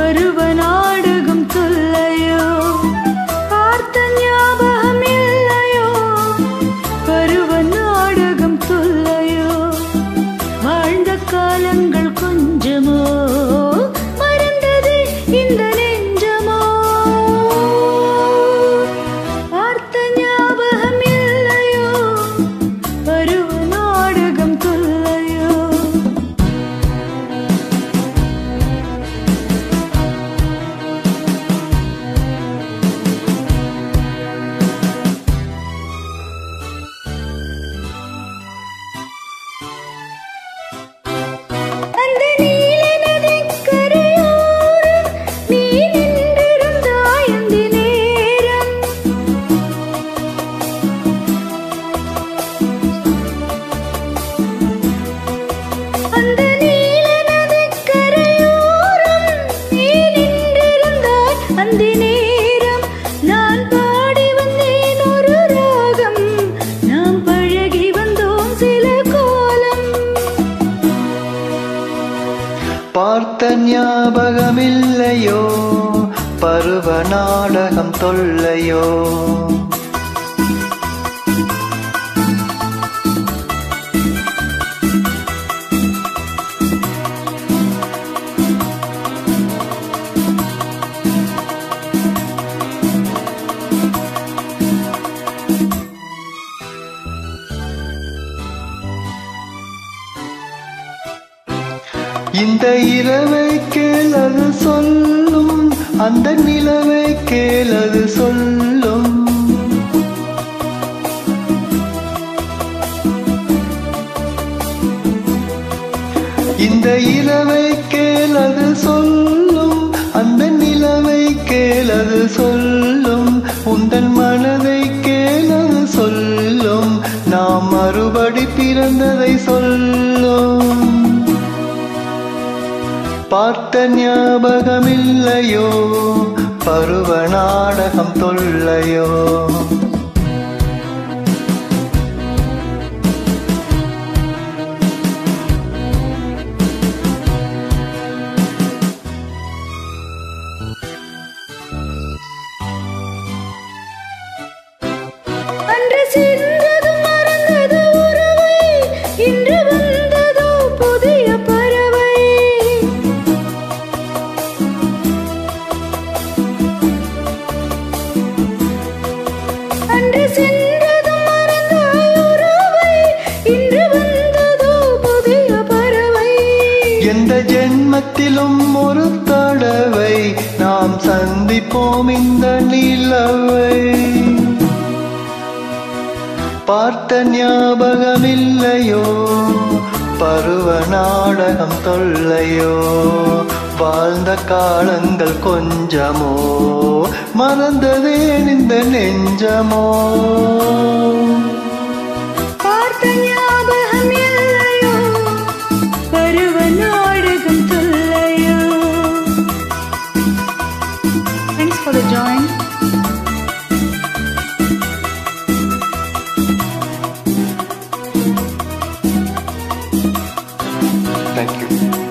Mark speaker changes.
Speaker 1: பருவ நாடகம் சொல்லையோ பார்த்த ஞாபகம் இல்லையோ பருவ நாடகம் சொல்லையோ வாழ்ந்த காலங்கள் கொஞ்சமோ மறந்தது இந்த நெஞ்சமோ பார்த்த ஞாபகம் இல்லையோ பருவ நாடகம் சொல்லையோ அந்த நீல நதிக்கரையோரம் நீ நின்றிருந்தாய் அந்த நேரம் அந்த நீல நதிக்கரையோரம் நீ நின்றிருந்தாய் அந்த நேரம் நான் பாடி வந்தேன் ஒரு ராகம் நாம் பழகி வந்தோம் சில கோலம்
Speaker 2: பார்த்த ஞாபகமில்லையோ பருவ நாடகம் தொல்லையோ இந்த இரவை கேளது சொல்லும் அந்த நிலவை கேளது சொல்லும் இந்த இரவை கேளது சொல்லும் அந்த நிலவை கேளது சொல்லும் உந்தன் மனதை கேளது சொல்லும் நாம் மறுபடி பிறந்ததை சொல்லும் பார்த்த ஞாபகமில்லையோ பருவ நாடகம் தொல்லையோ
Speaker 1: அன்று சென்றது மறந்தது உறவை இன்று வந்ததோ புதிய பறவை அன்று சென்றது மறந்தாய் உறவை இன்று வந்ததோ புதிய பறவை
Speaker 2: எந்த ஜென்மத்திலும் ஒரு தடவை நாம் சந்திப்போம் இந்த நிலவை பார்த்த ஞாபகமில்லையோ பருவ நாடகம் தொல்லையோ வாழ்ந்த காலங்கள் கொஞ்சமோ மறந்ததேன் இந்த நெஞ்சமோ
Speaker 1: பார்த்த ஞாபகம் இல்லையோ பருவ நாடகம் சொல்லையோ Thanks for the join.
Speaker 2: Thank you.